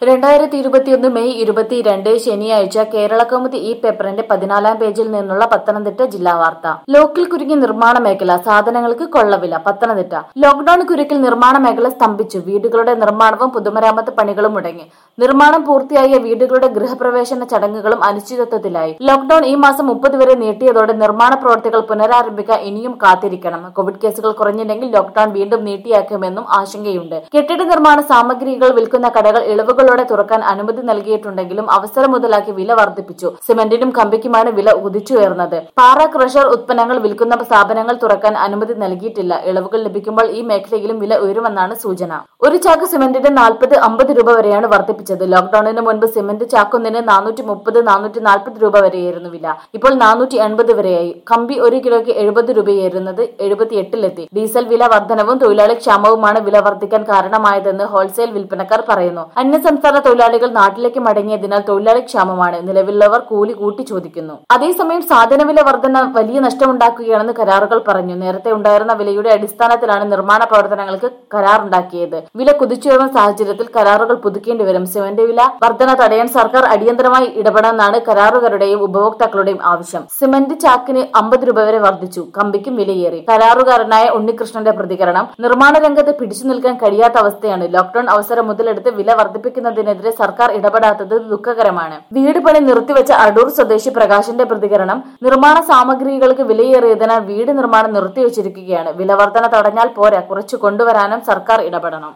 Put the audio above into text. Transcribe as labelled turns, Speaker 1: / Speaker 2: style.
Speaker 1: രണ്ടായിരത്തി ഇരുപത്തിയൊന്ന് മെയ് ഇരുപത്തിരണ്ട് ശനിയാഴ്ച കേരള കൗമുദി ഈ പേപ്പറിന്റെ പതിനാലാം പേജിൽ നിന്നുള്ള പത്തനംതിട്ട ജില്ലാ വാർത്ത ലോക്കിൽ കുരുങ്ങി നിർമ്മാണ മേഖല സാധനങ്ങൾക്ക് കൊള്ളവില പത്തനംതിട്ട ലോക്ഡൌൺ കുരുക്കിൽ നിർമ്മാണ മേഖല സ്തംഭിച്ചു വീടുകളുടെ നിർമ്മാണവും പൊതുമരാമത്ത് പണികളും മുടങ്ങി നിർമ്മാണം പൂർത്തിയായ വീടുകളുടെ ഗൃഹപ്രവേശന ചടങ്ങുകളും അനിശ്ചിതത്വത്തിലായി ലോക്ഡൌൺ ഈ മാസം മുപ്പത് വരെ നീട്ടിയതോടെ നിർമ്മാണ പ്രവർത്തികൾ പുനരാരംഭിക്കാൻ ഇനിയും കാത്തിരിക്കണം കോവിഡ് കേസുകൾ കുറഞ്ഞില്ലെങ്കിൽ ലോക്ഡൌൺ വീണ്ടും നീട്ടിയാക്കുമെന്നും ആശങ്കയുണ്ട് കെട്ടിട നിർമ്മാണ സാമഗ്രികൾ വിൽക്കുന്ന കടകൾ ഇളവുകളോടെ തുറക്കാൻ അനുമതി നൽകിയിട്ടുണ്ടെങ്കിലും അവസരം മുതലാക്കി വില വർദ്ധിപ്പിച്ചു സിമന്റിനും കമ്പിക്കുമാണ് വില കുതിച്ചുയർന്നത് പാറ ക്രഷർ ഉത്പന്നങ്ങൾ വിൽക്കുന്ന സ്ഥാപനങ്ങൾ തുറക്കാൻ അനുമതി നൽകിയിട്ടില്ല ഇളവുകൾ ലഭിക്കുമ്പോൾ ഈ മേഖലയിലും വില ഉയരുമെന്നാണ് സൂചന ഒരു ചാക്ക് സിമന്റിന് നാൽപ്പത് അമ്പത് രൂപ വരെയാണ് വർദ്ധിപ്പിച്ചത് ലോക്ഡൌണിന് മുൻപ് സിമന്റ് ചാക്കൊന്നിന് നാനൂറ്റി മുപ്പത് നാനൂറ്റി നാൽപ്പത് രൂപ വരെയായിരുന്നു വില ഇപ്പോൾ നാനൂറ്റി എൺപത് വരെയായി കമ്പി ഒരു കിലോയ്ക്ക് എഴുപത് രൂപയായിരുന്നത് എഴുപത്തി എട്ടിലെത്തി ഡീസൽ വില വർധനവും തൊഴിലാളി ക്ഷാമവുമാണ് വില വർദ്ധിക്കാൻ കാരണമായതെന്ന് ഹോൾസെയിൽ വിൽപ്പനക്കാർ പറയുന്നു അന്യസംസ്ഥാന തൊഴിലാളികൾ നാട്ടിലേക്ക് മടങ്ങിയതിനാൽ തൊഴിലാളി ക്ഷാമമാണ് നിലവിലുള്ളവർ കൂലി കൂട്ടി ചോദിക്കുന്നു അതേസമയം സാധനവില വർധന വലിയ നഷ്ടമുണ്ടാക്കുകയാണെന്ന് കരാറുകൾ പറഞ്ഞു നേരത്തെ ഉണ്ടായിരുന്ന വിലയുടെ അടിസ്ഥാനത്തിലാണ് നിർമ്മാണ പ്രവർത്തനങ്ങൾക്ക് കരാറുണ്ടാക്കിയത് വില കുതിച്ചുയർന്ന സാഹചര്യത്തിൽ കരാറുകൾ പുതുക്കേണ്ടി വരും സിമന്റ് വില വർധന തടയാൻ സർക്കാർ അടിയന്തരമായി ഇടപെടണമെന്നാണ് കരാറുകാരുടെയും ഉപഭോക്താക്കളുടെയും ആവശ്യം സിമന്റ് ചാക്കിന് അമ്പത് രൂപ വരെ വർദ്ധിച്ചു കമ്പിക്കും വിലയേറി കരാറുകാരനായ ഉണ്ണികൃഷ്ണന്റെ പ്രതികരണം നിർമ്മാണ രംഗത്ത് പിടിച്ചു നിൽക്കാൻ കഴിയാത്ത അവസ്ഥയാണ് ലോക്ഡൌൺ അവസരം മുതലെടുത്ത് വില വർദ്ധിപ്പിക്കുന്നതിനെതിരെ സർക്കാർ ഇടപെടാത്തത് ദുഃഖകരമാണ് വീട് പണി നിർത്തിവെച്ച അടൂർ സ്വദേശി പ്രകാശിന്റെ പ്രതികരണം നിർമ്മാണ സാമഗ്രികൾക്ക് വിലയേറിയതിനാൽ വീട് നിർമ്മാണം നിർത്തിവെച്ചിരിക്കുകയാണ് വില വർധന തടഞ്ഞാൽ പോരാ കുറച്ചു കൊണ്ടുവരാനും സർക്കാർ ഇടപെടണം